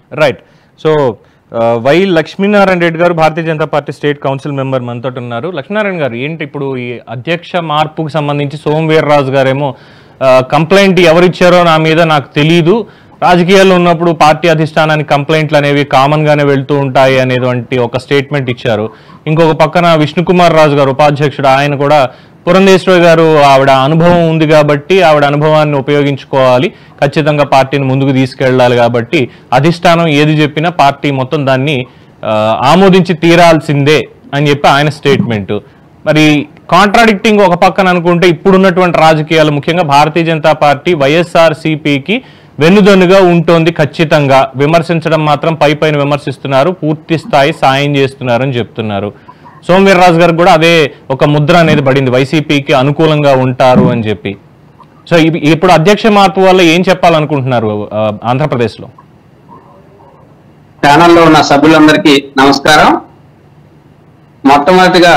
Right so ah, Y Lakshminarayana Reddy garu Bharatiya Janata Party state council member మనతో ఉన్నారు లక్ష్మీనారాయణ గారు ఏంటి ఇప్పుడు ఈ అధ్యక్ష మార్పుకు సంబంధించి సోమవీర్రాజు గారేమో కంప్లైంట్ ఎవరిచ్చారో నా మీద నాకు తెలీదు రాజకీయాల్లో ఉన్నప్పుడు పార్టీ అధిష్టానానికి కంప్లైంట్లు అనేవి కామన్ గానే వెళ్తూ ఉంటాయి అనేటువంటి ఒక స్టేట్మెంట్ ఇచ్చారు ఇంకొక పక్కన విష్ణుకుమార్ రాజు గారు ఉపాధ్యక్షుడు ఆయన కూడా పురంధేశ్వరి గారు ఆవిడ అనుభవం ఉంది కాబట్టి ఆవిడ అనుభవాన్ని ఉపయోగించుకోవాలి ఖచ్చితంగా పార్టీని ముందుకు తీసుకెళ్ళాలి కాబట్టి అధిష్టానం ఏది చెప్పినా పార్టీ మొత్తం దాన్ని ఆ, ఆమోదించి తీరాల్సిందే అని చెప్పి ఆయన స్టేట్మెంట్ మరి కాంట్రాడిక్టింగ్ ఒక పక్కన అనుకుంటే ఇప్పుడున్నటువంటి రాజకీయాలు ముఖ్యంగా భారతీయ జనతా పార్టీ వైఎస్ఆర్ సిపికి వెన్నుదన్నుగా ఉంటోంది ఖచ్చితంగా విమర్శించడం మాత్రం పై పైన విమర్శిస్తున్నారు పూర్తి స్థాయి సాయం చేస్తున్నారు అని చెప్తున్నారు సోమవీర్రాజు గారికి కూడా అదే ఒక ముద్ర అనేది పడింది వైసీపీకి అనుకూలంగా ఉంటారు అని చెప్పి సో ఇవి- ఇప్పుడు అధ్యక్ష మార్పు వల్ల ఏం చెప్పాలనుకుంటున్నారు ఆ, ఆంధ్రప్రదేశ్లో ఛానల్లో ఉన్న సభ్యులందరికీ నమస్కారం మొట్టమొదటిగా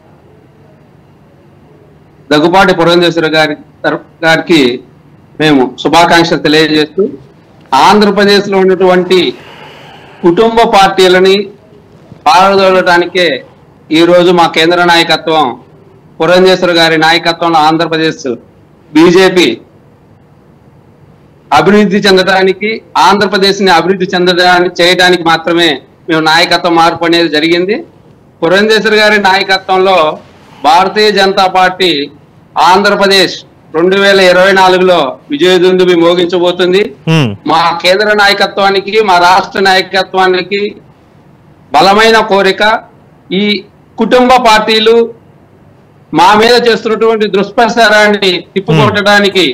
దగ్గుపాటి పురంధేశ్వర గారి తరఫు గారికి మేము శుభాకాంక్షలు తెలియజేస్తూ ఆంధ్రప్రదేశ్లో ఉన్నటువంటి కుటుంబ పార్టీలని పారదోలటానికే ఈరోజు మా కేంద్ర నాయకత్వం పురంధేశ్వర గారి నాయకత్వంలో ఆంధ్రప్రదేశ్ బీజేపీ అభివృద్ధి చెందడానికి ఆంధ్రప్రదేశ్ ని అభివృద్ధి చెందడానికి చేయడానికి మాత్రమే మేము నాయకత్వ మార్పు అనేది జరిగింది పురంధేశ్వర్ గారి నాయకత్వంలో భారతీయ జనతా పార్టీ ఆంధ్రప్రదేశ్ రెండు వేల ఇరవై నాలుగులో విజయదుందుబి మోగించబోతుంది హ్మ్. మా కేంద్ర నాయకత్వానికి మా రాష్ట్ర నాయకత్వానికి బలమైన కోరిక ఈ కుటుంబ పార్టీలు మా మీద చేస్తున్నటువంటి దుష్ప్రచారాన్ని తిప్పుకొట్టడానికి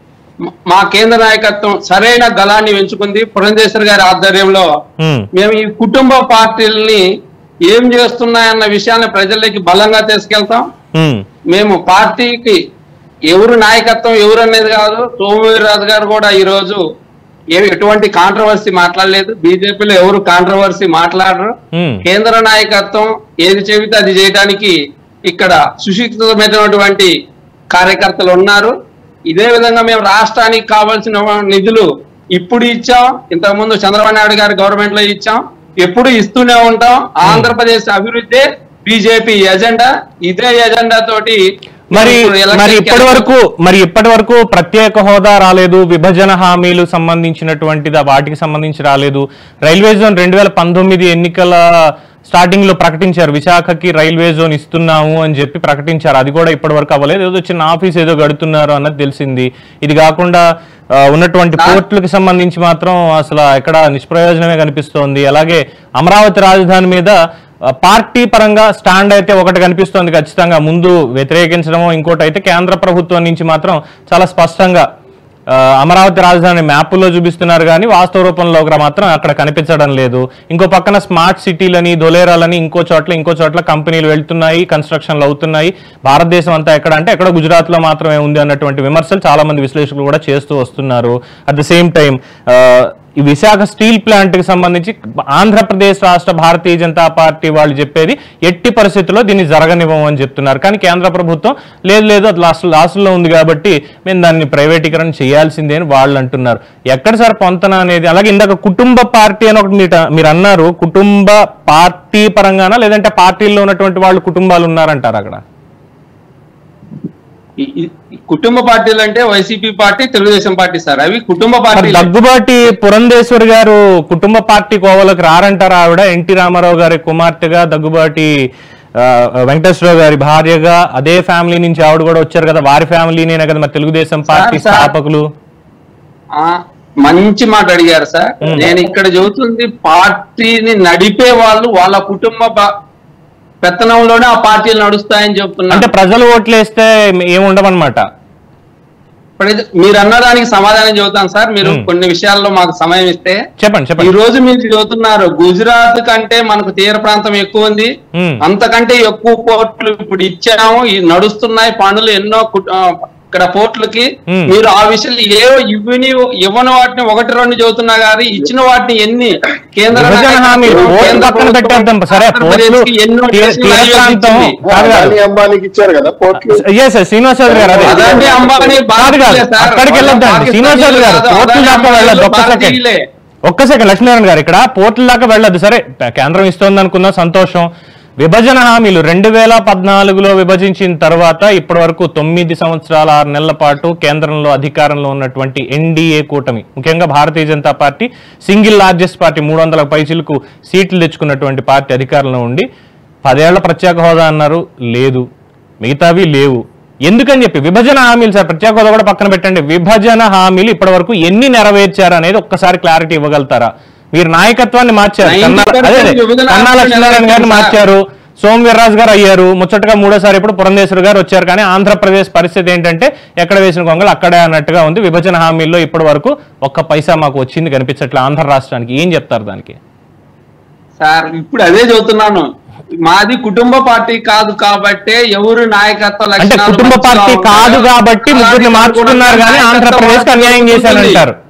మ- మా కేంద్ర నాయకత్వం సరైన గలాన్ని ఎంచుకుంది పురంధేశ్వర్ గారి ఆధ్వర్యంలో హ్మ్. మేము ఈ కుటుంబ పార్టీలని ఏం చేస్తున్నాయన్న విషయాన్ని ప్రజల్లోకి బలంగా తీసుకెళ్తాం హ్మ్. మేము పార్టీకి ఎవరు నాయకత్వం ఎవరు అనేది కాదు సోమవీర్రాజు గారు కూడా ఈ రోజు ఏమి ఎటువంటి కాంట్రవర్సీ మాట్లాడలేదు బీజేపీలో ఎవరు కాంట్రవర్సీ మాట్లాడరు హ్మ్. కేంద్ర నాయకత్వం ఏది చెబితే అది చేయడానికి ఇక్కడ సుశిక్షితమైనటువంటి కార్యకర్తలు ఉన్నారు ఇదే విధంగా మేము రాష్ట్రానికి కావాల్సిన నిధులు ఇప్పుడు ఇచ్చాం ఇంతకుముందు చంద్రబాబు నాయుడు గారి గవర్నమెంట్ లో ఇచ్చాం ఎప్పుడు ఇస్తూనే ఉంటాం ఆంధ్రప్రదేశ్ అభివృద్ధి బీజేపీ ఎజెండా ఇదే ఎజెండా తోటి మరి ఇప్పుడు ఎలక్షన్ మరి కి ఇప్పటి వరకు మరి ఇప్పటి వరకు ప్రత్యేక హోదా రాలేదు విభజన హామీలు సంబంధించినటువంటిది వాటికి సంబంధించి రాలేదు రైల్వే జోన్ రెండు వేల పంతొమ్మిది ఎన్నికల స్టార్టింగ్ లో ప్రకటించారు విశాఖకి రైల్వే జోన్ ఇస్తున్నాము అని చెప్పి ప్రకటించారు అది కూడా ఇప్పటి వరకు అవ్వలేదు ఏదో చిన్న ఆఫీస్ ఏదో గడుతున్నారు అన్నది తెలిసింది ఇది కాకుండా ఆ, ఉన్నటువంటి పోర్టులకు సంబంధించి మాత్రం అసలు ఎక్కడ నిష్ప్రయోజనమే కనిపిస్తోంది అలాగే అమరావతి రాజధాని మీద ఆ, పార్టీ పరంగా స్టాండ్ అయితే ఒకటి కనిపిస్తోంది ఖచ్చితంగా ముందు వ్యతిరేకించడమో ఇంకోటి అయితే కేంద్ర ప్రభుత్వం నుంచి మాత్రం చాలా స్పష్టంగా ఆ, అమరావతి రాజధాని మ్యాపుల్లో చూపిస్తున్నారు కానీ వాస్తవ రూపంలో ఒక మాత్రం అక్కడ కనిపించడం లేదు ఇంకో పక్కన స్మార్ట్ సిటీలని దొలేరాలని ఇంకో చోట్ల ఇంకో చోట్ల కంపెనీలు వెళ్తున్నాయి కన్స్ట్రక్షన్లు అవుతున్నాయి భారతదేశం అంతా ఎక్కడ అంటే ఎక్కడ గుజరాత్ లో మాత్రమే ఉంది అన్నటువంటి విమర్శలు చాలా మంది విశ్లేషకులు కూడా చేస్తూ వస్తున్నారు అట్ ద సేమ్ టైం ఈ విశాఖ స్టీల్ ప్లాంట్ కి సంబంధించి ఆంధ్రప్రదేశ్ రాష్ట్ర భారతీయ జనతా పార్టీ వాళ్ళు చెప్పేది ఎట్టి పరిస్థితుల్లో దీన్ని జరగనివ్వము అని చెప్తున్నారు కానీ కేంద్ర ప్రభుత్వం లేదు లేదు అది లాస్ట్ లాస్ట్లో ఉంది కాబట్టి మేము దాన్ని ప్రైవేటీకరణ చేయాల్సిందే అని వాళ్ళు అంటున్నారు ఎక్కడ సార్ పొంతన అనేది అలాగే ఇందాక కుటుంబ పార్టీ అని ఒకటి మీరు మీరు అన్నారు కుటుంబ పార్టీ పరంగానా లేదంటే పార్టీల్లో ఉన్నటువంటి వాళ్ళు కుటుంబాలు ఉన్నారంటారు అక్కడ ఈ- ఈ- ఈ కుటుంబ పార్టీలు అంటే YCP party Telugu Desam party sir అవి కుటుంబ మరి పార్టీలు దగ్గుబాటి పురంధేశ్వరి గారు కుటుంబ పార్టీ కోవలకు రారంటారా ఆవిడ ఎన్టీ రామారావు గారి కుమార్తెగా దగ్గుబాటి ఆ, వెంకటేశ్వరరావు గారి భార్యగా అదే ఫ్యామిలీ నుంచి ఆవిడ కూడా వచ్చారు కదా వారి ఫ్యామిలీనే కదా మరి తెలుగుదేశం పార్టీ సార్, సార్. స్థాపకులు ఆ, మంచి మాట అడిగారు సార్ నేను ఇక్కడ చెబుతుంది పార్టీని నడిపే వాళ్ళు వాళ్ళ కుటుంబ ప- పెత్తనంలోనే ఆ పార్టీలు నడుస్తాయని చెప్తున్నా అంటే ప్రజలు ఓట్లేస్తే ఏముండవన్నమాట ఇప్పుడు ఇది- మీరు అన్నదానికి సమాధానం చెబుతాను సార్ మీరు కొన్ని విషయాల్లో మాకు సమయం ఇస్తే చెప్పండి ఈ చెప్పండి రోజు మీరు చెబుతున్నారు గుజరాత్ కంటే మనకు తీర ప్రాంతం ఎక్కువ ఉంది ఉమ్, అంతకంటే ఎక్కువ పోర్ట్లు ఇప్పుడు ఇచ్చాము ఈ నడుస్తున్నాయి పనులు ఎన్నో కు- ఆ, ఇక్కడ పోర్ట్లకి Hmm. మీరు ఆ విషయాలు ఏ ఇవ్వని ఇవ్వని వాటిని ఒకటి రెండు చెబుతున్నా గానీ ఇచ్చిన వాటిని ఎన్ని కేంద్ర విభజన నాయకత్వం, హామీ పోర్టు కేంద్ర పక్కన ప్రభుత్వం పెట్టేద్దాం సరే ఆంధ్రప్రదేశ్కి పోర్టులు ఎన్నో తీర చేసిన తీర అభివృద్ధి ప్రాంతం ఇచ్చింది. కాదు కాదు అదాని అంబానీకి ఇచ్చారు కదా పోర్ట్లు ఎస్ శ్రీనివాస్ చౌదరి గారు అదే అదాని అంబానీ కాదు కాదు భారతీయులే సార్. అక్కడికి వెళ్ళొద్దండి పాకిస్తానీలే శ్రీనివాస్ చౌదరి గారు కాదు, కోర్టు అదాని దాకా అంబానీ వెళ్ళొద్దు ఒక్క సెకండ్ భారతీయులే. ఒక్క సెకండ్ లక్ష్మీనారాయణ గారు ఇక్కడ పోర్టుల దాకా వెళ్ళదు సరే కేంద్రం ఇస్తోంది అనుకున్న సంతోషం విభజన హామీలు రెండు వేల పద్నాలుగులో విభజించిన తర్వాత ఇప్పటి వరకు తొమ్మిది సంవత్సరాల ఆరు నెలల పాటు కేంద్రంలో అధికారంలో ఉన్నటువంటి ఎన్డీఏ కూటమి ముఖ్యంగా Bharatiya Janata Party single largest party మూడు వందల పైచిలకు సీట్లు తెచ్చుకున్నటువంటి పార్టీ అధికారంలో ఉండి పదేళ్ల ప్రత్యేక హోదా అన్నారు లేదు మిగతావి లేవు ఎందుకని చెప్పి విభజన హామీలు సార్ ప్రత్యేక హోదా కూడా పక్కన పెట్టండి విభజన హామీలు ఇప్పటి వరకు ఎన్ని నెరవేర్చారు అనేది ఒక్కసారి క్లారిటీ ఇవ్వగలుగుతారా మీరు నాయకత్వాన్ని మార్చారు 90% కన్నా అదే అదే. విభజన కన్నా హామీలు లక్ష్మీనారాయణ గారిని నెరవేర్చారు మార్చారు సోమ్ వీర్రాజు గారు అయ్యారు ముచ్చటగా మూడోసారి ఇప్పుడు పురంధేశ్వరి గారు వచ్చారు కానీ ఆంధ్రప్రదేశ్ పరిస్థితి ఏంటంటే ఎక్కడ వేసిన కొంగలు అక్కడే అన్నట్టుగా ఉంది విభజన హామీల్లో ఇప్పటి వరకు ఒక్క పైసా మాకు వచ్చింది కనిపించట్లే ఆంధ్ర రాష్ట్రానికి ఏం చెప్తారు దానికి సార్ ఇప్పుడు అదే చెబుతున్నాను మాది కుటుంబ పార్టీ కాదు కాబట్టే ఎవరు నాయకత్వ అంటే లక్షణాలు కుటుంబ మంచిగా పార్టీ ఉంటాయో కాదు కాబట్టి ముగ్గురిని అలాంటి మార్చుకున్నారు కానీ నాయకత్వం ఆంధ్రప్రదేశ్ కి అన్యాయం చేశారంటారు